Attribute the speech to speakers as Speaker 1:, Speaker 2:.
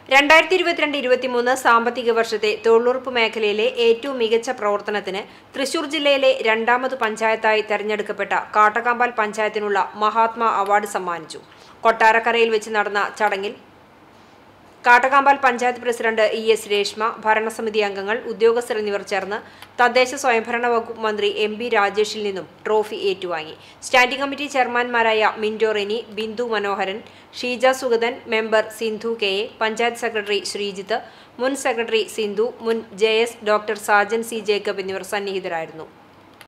Speaker 1: രണ്ടായിരത്തി ഇരുപത്തിരണ്ട് ഇരുപത്തിമൂന്ന് സാമ്പത്തിക വർഷത്തെ തൊഴിലുറപ്പ് മേഖലയിലെ ഏറ്റവും മികച്ച പ്രവർത്തനത്തിന് തൃശൂർ ജില്ലയിലെ രണ്ടാമത് പഞ്ചായത്തായി തെരഞ്ഞെടുക്കപ്പെട്ട കാട്ടക്കാമ്പാൽ പഞ്ചായത്തിനുള്ള മഹാത്മാ അവാർഡ് സമ്മാനിച്ചു കൊട്ടാരക്കരയിൽ വെച്ച് നടന്ന ചടങ്ങിൽ Kattakampal panchayat president E S Reshma ഭരണസമിതി അംഗങ്ങൾ ഉദ്യോഗസ്ഥർ എന്നിവർ ചേർന്ന് തദ്ദേശ സ്വയംഭരണ വകുപ്പ് മന്ത്രി എം ബി രാജേഷിൽ നിന്നും ട്രോഫി ഏറ്റുവാങ്ങി സ്റ്റാൻഡിംഗ് കമ്മിറ്റി ചെയർമാൻമാരായ Mindo Reni Bindu Manoharan Sheeja Sugathan member Sindhu K A panchayat secretary Sreejith മുൻ സെക്രട്ടറി സിന്ധു മുൻ J S doctor Sajan C Jacob എന്നിവർ സന്നിഹിതരായിരുന്നു